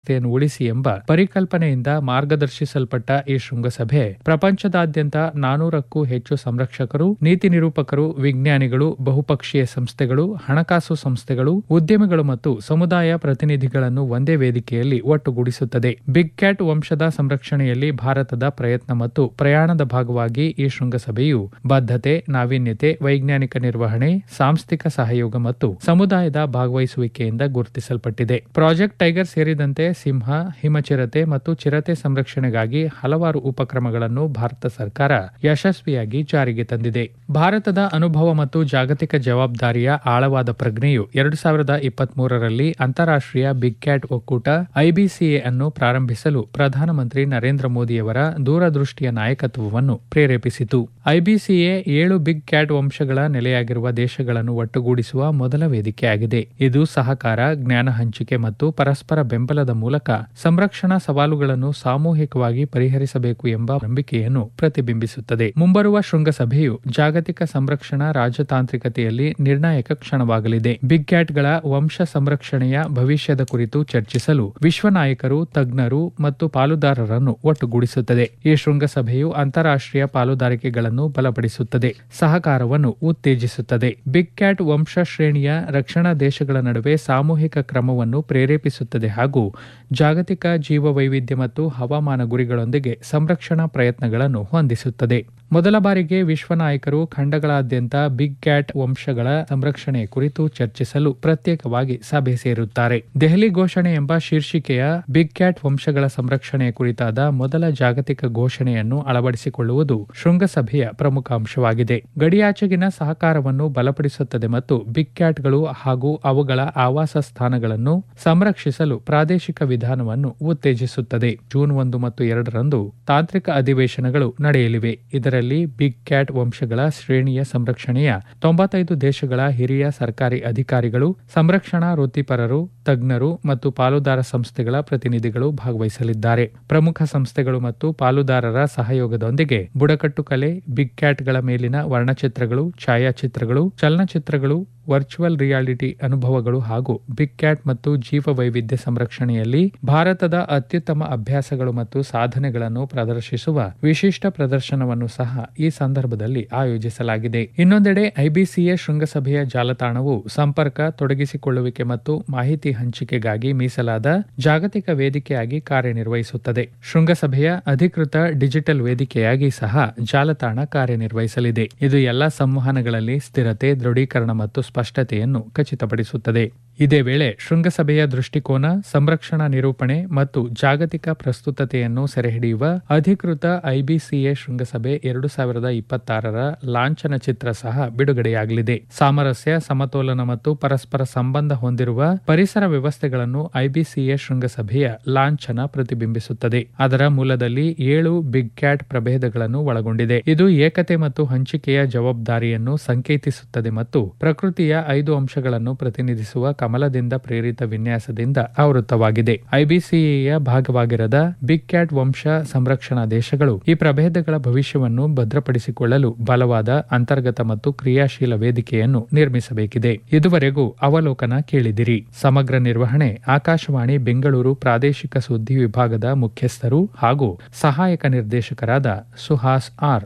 ವ್ಯವಸ್ಥೆಯನ್ನು ಉಳಿಸಿ ಎಂಬ ಪರಿಕಲ್ಪನೆಯಿಂದ ಮಾರ್ಗದರ್ಶಿಸಲ್ಪಟ್ಟ ಈ ಶೃಂಗಸಭೆ ಪ್ರಪಂಚದಾದ್ಯಂತ ನಾನೂರಕ್ಕೂ ಹೆಚ್ಚು ಸಂರಕ್ಷಕರು ನೀತಿ ನಿರೂಪಕರು ವಿಜ್ಞಾನಿಗಳು ಬಹುಪಕ್ಷೀಯ ಸಂಸ್ಥೆಗಳು ಹಣಕಾಸು ಸಂಸ್ಥೆಗಳು ಉದ್ಯಮಿಗಳು ಮತ್ತು ಸಮುದಾಯ ಪ್ರತಿನಿಧಿಗಳನ್ನು ಒಂದೇ ವೇದಿಕೆಯಲ್ಲಿ ಒಟ್ಟುಗೂಡಿಸುತ್ತದೆ ಬಿಗ್ ಕ್ಯಾಟ್ ವಂಶದ ಸಂರಕ್ಷಣೆಯಲ್ಲಿ ಭಾರತದ ಪ್ರಯತ್ನ ಮತ್ತು ಪ್ರಯಾಣದ ಭಾಗವಾಗಿ ಈ ಶೃಂಗಸಭೆಯು ಬದ್ಧತೆ ನಾವೀನ್ಯತೆ ವೈಜ್ಞಾನಿಕ ನಿರ್ವಹಣೆ ಸಾಂಸ್ಥಿಕ ಸಹಯೋಗ ಮತ್ತು ಸಮುದಾಯದ ಭಾಗವಹಿಸುವಿಕೆಯಿಂದ ಗುರುತಿಸಲ್ಪಟ್ಟಿದೆ ಪ್ರಾಜೆಕ್ಟ್ ಟೈಗರ್ ಸೇರಿದಂತೆ ಸಿಂಹ ಹಿಮಚಿರತೆ ಮತ್ತು ಚಿರತೆ ಸಂರಕ್ಷಣೆಗಾಗಿ ಹಲವಾರು ಉಪಕ್ರಮಗಳನ್ನು ಭಾರತ ಸರ್ಕಾರ ಯಶಸ್ವಿಯಾಗಿ ಜಾರಿಗೆ ತಂದಿದೆ ಭಾರತದ ಅನುಭವ ಮತ್ತು ಜಾಗತಿಕ ಜವಾಬ್ದಾರಿಯ ಆಳವಾದ ಪ್ರಜ್ಞೆಯು ಎರಡು ಸಾವಿರದ ಇಪ್ಪತ್ತ್ ಮೂರರಲ್ಲಿ ಅಂತಾರಾಷ್ಟ್ರೀಯ ಬಿಗ್ ಕ್ಯಾಟ್ ಒಕ್ಕೂಟ ಐಬಿಸಿಎ ಅನ್ನು ಪ್ರಾರಂಭಿಸಲು ಪ್ರಧಾನಮಂತ್ರಿ ನರೇಂದ್ರ ಮೋದಿಯವರ ದೂರದೃಷ್ಟಿಯ ನಾಯಕತ್ವವನ್ನು ಪ್ರೇರೇಪಿಸಿತು ಐಬಿಸಿಎ ಏಳು ಬಿಗ್ ಕ್ಯಾಟ್ ವಂಶಗಳ ನೆಲೆಯಾಗಿರುವ ದೇಶಗಳನ್ನು ಒಟ್ಟುಗೂಡಿಸುವ ಮೊದಲ ವೇದಿಕೆಯಾಗಿದೆ ಇದು ಸಹಕಾರ ಜ್ಞಾನ ಹಂಚಿಕೆ ಮತ್ತು ಪರಸ್ಪರ ಬೆಂಬಲದ ಮೂಲಕ ಸಂರಕ್ಷಣಾ ಸವಾಲುಗಳನ್ನು ಸಾಮೂಹಿಕವಾಗಿ ಪರಿಹರಿಸಬೇಕು ಎಂಬ ನಂಬಿಕೆಯನ್ನು ಪ್ರತಿಬಿಂಬಿಸುತ್ತದೆ ಮುಂಬರುವ ಶೃಂಗಸಭೆಯು ಜಾಗತಿಕ ಸಂರಕ್ಷಣಾ ರಾಜತಾಂತ್ರಿಕತೆಯಲ್ಲಿ ನಿರ್ಣಾಯಕ ಕ್ಷಣವಾಗಲಿದೆ ಬಿಗ್ ಕ್ಯಾಟ್ಗಳ ವಂಶ ಸಂರಕ್ಷಣೆಯ ಭವಿಷ್ಯದ ಕುರಿತು ಚರ್ಚಿಸಲು ವಿಶ್ವ ನಾಯಕರು ತಜ್ಞರು ಮತ್ತು ಪಾಲುದಾರರನ್ನು ಒಟ್ಟುಗೂಡಿಸುತ್ತದೆ ಈ ಶೃಂಗಸಭೆಯು ಅಂತಾರಾಷ್ಟ್ರೀಯ ಪಾಲುದಾರಿಕೆಗಳನ್ನು ಬಲಪಡಿಸುತ್ತದೆ ಸಹಕಾರವನ್ನು ಉತ್ತೇಜಿಸುತ್ತದೆ ಬಿಗ್ ಕ್ಯಾಟ್ ವಂಶ ಶ್ರೇಣಿಯ ರಕ್ಷಣಾ ದೇಶಗಳ ನಡುವೆ ಸಾಮೂಹಿಕ ಕ್ರಮವನ್ನು ಪ್ರೇರೇಪಿಸುತ್ತದೆ ಹಾಗೂ ಜಾಗತಿಕ ಜೀವವೈವಿಧ್ಯ ಮತ್ತು ಹವಾಮಾನ ಗುರಿಗಳೊಂದಿಗೆ ಸಂರಕ್ಷಣಾ ಪ್ರಯತ್ನಗಳನ್ನು ಹೊಂದಿಸುತ್ತದೆ ಮೊದಲ ಬಾರಿಗೆ ವಿಶ್ವ ನಾಯಕರು ಖಂಡಗಳಾದ್ಯಂತ ಬಿಗ್ ಕ್ಯಾಟ್ ವಂಶಗಳ ಸಂರಕ್ಷಣೆ ಕುರಿತು ಚರ್ಚಿಸಲು ಪ್ರತ್ಯೇಕವಾಗಿ ಸಭೆ ಸೇರುತ್ತಾರೆ ದೆಹಲಿ ಘೋಷಣೆ ಎಂಬ ಶೀರ್ಷಿಕೆಯ ಬಿಗ್ ಕ್ಯಾಟ್ ವಂಶಗಳ ಸಂರಕ್ಷಣೆ ಕುರಿತಾದ ಮೊದಲ ಜಾಗತಿಕ ಘೋಷಣೆಯನ್ನು ಅಳವಡಿಸಿಕೊಳ್ಳುವುದು ಶೃಂಗಸಭೆಯ ಪ್ರಮುಖ ಅಂಶವಾಗಿದೆ ಗಡಿಯಾಚೆಗಿನ ಸಹಕಾರವನ್ನು ಬಲಪಡಿಸುತ್ತದೆ ಮತ್ತು ಬಿಗ್ ಕ್ಯಾಟ್ಗಳು ಹಾಗೂ ಅವುಗಳ ಆವಾಸ ಸ್ಥಾನಗಳನ್ನು ಸಂರಕ್ಷಿಸಲು ಪ್ರಾದೇಶಿಕ ವಿಧಾನವನ್ನು ಉತ್ತೇಜಿಸುತ್ತದೆ ಜೂನ್ ಒಂದು ಮತ್ತು ಎರಡರಂದು ತಾಂತ್ರಿಕ ಅಧಿವೇಶನಗಳು ನಡೆಯಲಿವೆ ಇದರಲ್ಲಿ ಬಿಗ್ ಕ್ಯಾಟ್ ವಂಶಗಳ ಶ್ರೇಣಿಯ ಸಂರಕ್ಷಣೆಯ ತೊಂಬತ್ತೈದು ದೇಶಗಳ ಹಿರಿಯ ಸರ್ಕಾರಿ ಅಧಿಕಾರಿಗಳು ಸಂರಕ್ಷಣಾ ವೃತ್ತಿಪರರು ತಜ್ಞರು ಮತ್ತು ಪಾಲುದಾರ ಸಂಸ್ಥೆಗಳ ಪ್ರತಿನಿಧಿಗಳು ಭಾಗವಹಿಸಲಿದ್ದಾರೆ ಪ್ರಮುಖ ಸಂಸ್ಥೆಗಳು ಮತ್ತು ಪಾಲುದಾರರ ಸಹಯೋಗದೊಂದಿಗೆ ಬುಡಕಟ್ಟು ಕಲೆ ಬಿಗ್ ಕ್ಯಾಟ್ಗಳ ಮೇಲಿನ ವರ್ಣಚಿತ್ರಗಳು ಛಾಯಾಚಿತ್ರಗಳು ಚಲನಚಿತ್ರಗಳು ವರ್ಚುವಲ್ ರಿಯಾಲಿಟಿ ಅನುಭವಗಳು ಹಾಗೂ ಬಿಗ್ ಕ್ಯಾಟ್ ಮತ್ತು ಜೀವ ವೈವಿಧ್ಯ ಸಂರಕ್ಷಣೆಯಲ್ಲಿ ಭಾರತದ ಅತ್ಯುತ್ತಮ ಅಭ್ಯಾಸಗಳು ಮತ್ತು ಸಾಧನೆಗಳನ್ನು ಪ್ರದರ್ಶಿಸುವ ವಿಶಿಷ್ಟ ಪ್ರದರ್ಶನವನ್ನು ಸಹ ಈ ಸಂದರ್ಭದಲ್ಲಿ ಆಯೋಜಿಸಲಾಗಿದೆ ಇನ್ನೊಂದೆಡೆ ಐಬಿಸಿಎ ಶೃಂಗಸಭೆಯ ಜಾಲತಾಣವು ಸಂಪರ್ಕ ತೊಡಗಿಸಿಕೊಳ್ಳುವಿಕೆ ಮತ್ತು ಮಾಹಿತಿ ಹಂಚಿಕೆಗಾಗಿ ಮೀಸಲಾದ ಜಾಗತಿಕ ವೇದಿಕೆಯಾಗಿ ಕಾರ್ಯನಿರ್ವಹಿಸುತ್ತದೆ ಶೃಂಗಸಭೆಯ ಅಧಿಕೃತ ಡಿಜಿಟಲ್ ವೇದಿಕೆಯಾಗಿ ಸಹ ಜಾಲತಾಣ ಕಾರ್ಯನಿರ್ವಹಿಸಲಿದೆ ಇದು ಎಲ್ಲಾ ಸಂವಹನಗಳಲ್ಲಿ ಸ್ಥಿರತೆ ದೃಢೀಕರಣ ಮತ್ತು ಸ್ಪಷ್ಟತೆಯನ್ನು ಖಚಿತಪಡಿಸುತ್ತದೆ ಇದೇ ವೇಳೆ ಶೃಂಗಸಭೆಯ ದೃಷ್ಟಿಕೋನ ಸಂರಕ್ಷಣಾ ನಿರೂಪಣೆ ಮತ್ತು ಜಾಗತಿಕ ಪ್ರಸ್ತುತತೆಯನ್ನು ಸೆರೆಹಿಡಿಯುವ ಅಧಿಕೃತ ಐಬಿಸಿಎ ಶೃಂಗಸಭೆ ಎರಡು ಸಾವಿರದ ಇಪ್ಪತ್ತಾರರ ಲಾಂಛನ ಚಿತ್ರ ಸಹ ಬಿಡುಗಡೆಯಾಗಲಿದೆ ಸಾಮರಸ್ಯ ಸಮತೋಲನ ಮತ್ತು ಪರಸ್ಪರ ಸಂಬಂಧ ಹೊಂದಿರುವ ಪರಿಸರ ವ್ಯವಸ್ಥೆಗಳನ್ನು ಐಬಿಸಿಎ ಶೃಂಗಸಭೆಯ ಲಾಂಛನ ಪ್ರತಿಬಿಂಬಿಸುತ್ತದೆ ಅದರ ಮೂಲದಲ್ಲಿ ಏಳು ಬಿಗ್ ಕ್ಯಾಟ್ ಪ್ರಭೇದಗಳನ್ನು ಒಳಗೊಂಡಿದೆ ಇದು ಏಕತೆ ಮತ್ತು ಹಂಚಿಕೆಯ ಜವಾಬ್ದಾರಿಯನ್ನು ಸಂಕೇತಿಸುತ್ತದೆ ಮತ್ತು ಪ್ರಕೃತಿಯ ಐದು ಅಂಶಗಳನ್ನು ಪ್ರತಿನಿಧಿಸುವ ಕಮಲದಿಂದ ಪ್ರೇರಿತ ವಿನ್ಯಾಸದಿಂದ ಆವೃತವಾಗಿದೆ ಐಬಿಸಿಎಯ ಭಾಗವಾಗಿರದ ಬಿಗ್ ಕ್ಯಾಟ್ ವಂಶ ಸಂರಕ್ಷಣಾ ದೇಶಗಳು ಈ ಪ್ರಭೇದಗಳ ಭವಿಷ್ಯವನ್ನು ಭದ್ರಪಡಿಸಿಕೊಳ್ಳಲು ಬಲವಾದ ಅಂತರ್ಗತ ಮತ್ತು ಕ್ರಿಯಾಶೀಲ ವೇದಿಕೆಯನ್ನು ನಿರ್ಮಿಸಬೇಕಿದೆ ಇದುವರೆಗೂ ಅವಲೋಕನ ಕೇಳಿದಿರಿ ಸಮಗ್ರ ನಿರ್ವಹಣೆ ಆಕಾಶವಾಣಿ ಬೆಂಗಳೂರು ಪ್ರಾದೇಶಿಕ ಸುದ್ದಿ ವಿಭಾಗದ ಮುಖ್ಯಸ್ಥರು ಹಾಗೂ ಸಹಾಯಕ ನಿರ್ದೇಶಕರಾದ ಸುಹಾಸ್ ಆರ್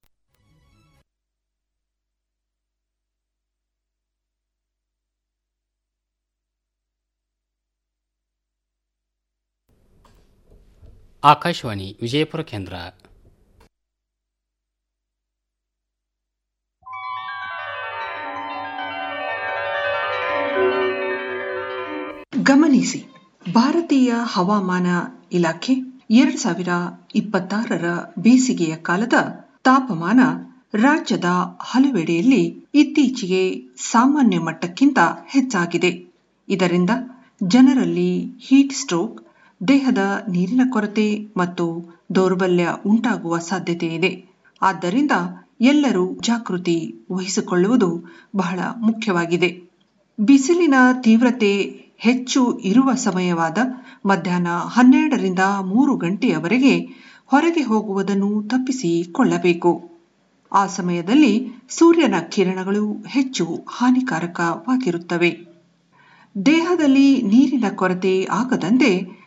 ಆಕಾಶವಾಣಿ ವಿಜಯಪುರ ಕೇಂದ್ರ ಗಮನಿಸಿ ಭಾರತೀಯ ಹವಾಮಾನ ಇಲಾಖೆ ಎರಡ್ ಸಾವಿರ ಇಪ್ಪತ್ತಾರರ ಬೇಸಿಗೆಯ ಕಾಲದ ತಾಪಮಾನ ರಾಜ್ಯದ ಹಲವೆಡೆಯಲ್ಲಿ ಇತ್ತೀಚೆಗೆ ಸಾಮಾನ್ಯ ಮಟ್ಟಕ್ಕಿಂತ ಹೆಚ್ಚಾಗಿದೆ ಇದರಿಂದ ಜನರಲ್ಲಿ ಹೀಟ್ ಸ್ಟ್ರೋಕ್ ದೇಹದ ನೀರಿನ ಕೊರತೆ ಮತ್ತು ದೌರ್ಬಲ್ಯ ಉಂಟಾಗುವ ಸಾಧ್ಯತೆ ಇದೆ ಆದ್ದರಿಂದ ಎಲ್ಲರೂ ಜಾಗೃತಿ ವಹಿಸಿಕೊಳ್ಳುವುದು ಬಹಳ ಮುಖ್ಯವಾಗಿದೆ ಬಿಸಿಲಿನ ತೀವ್ರತೆ ಹೆಚ್ಚು ಇರುವ ಸಮಯವಾದ ಮಧ್ಯಾಹ್ನ ಹನ್ನೆರಡರಿಂದ ಮೂರು ಗಂಟೆಯವರೆಗೆ ಹೊರಗೆ ಹೋಗುವುದನ್ನು ತಪ್ಪಿಸಿಕೊಳ್ಳಬೇಕು ಆ ಸಮಯದಲ್ಲಿ ಸೂರ್ಯನ ಕಿರಣಗಳು ಹೆಚ್ಚು ಹಾನಿಕಾರಕವಾಗಿರುತ್ತವೆ ದೇಹದಲ್ಲಿ ನೀರಿನ ಕೊರತೆ ಆಗದಂತೆ